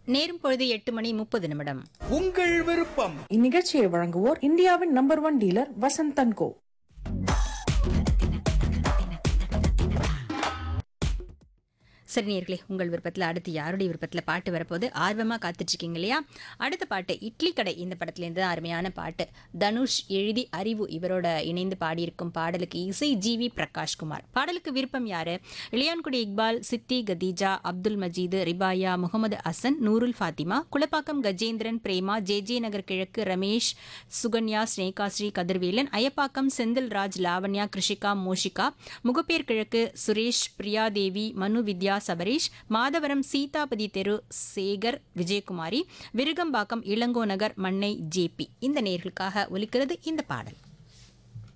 நேரும் பொழுது எட்டு மணி முப்பது நிமிடம் உங்கள் விருப்பம் இந்நிகழ்ச்சியை வழங்குவோர் இந்தியாவின் number one dealer Vasanth and Co சரி நேர்களே உங்கள் விருப்பத்தில் அடுத்து யாருடைய விருப்பத்தில் பாட்டு வரப்போது ஆர்வமாக காத்துட்ருக்கீங்க இல்லையா அடுத்த பாட்டு இட்லி கடை இந்த படத்துலேருந்து தான் அருமையான பாட்டு தனுஷ் எழுதி அறிவு இவரோட இணைந்து பாடியிருக்கும் பாடலுக்கு இசை ஜிவி பிரகாஷ்குமார் பாடலுக்கு விருப்பம் யாரு இளையான்குடி இக்பால் சித்தி கதீஜா அப்துல் மஜீது ரிபாயா முகமது அசன் நூருல் ஃபாத்திமா குலப்பாக்கம் கஜேந்திரன் பிரேமா ஜே ஜே நகர் கிழக்கு ரமேஷ் சுகன்யா ஸ்னேகா ஸ்ரீ கதிர்வேலன் அயப்பாக்கம் செந்தில்ராஜ் லாவண்யா கிருஷிகா மோஷிகா முகப்பேர் கிழக்கு சுரேஷ் பிரியாதேவி மனு வித்யா சபரீஷ் மாதவரம் சீதாபதி தெரு சேகர் விஜயகுமாரி விருகம்பாக்கம் இளங்கோ நகர் மண்ணை ஜேபி இந்த நேர்களுக்காக ஒலிக்கிறது இந்த பாடல்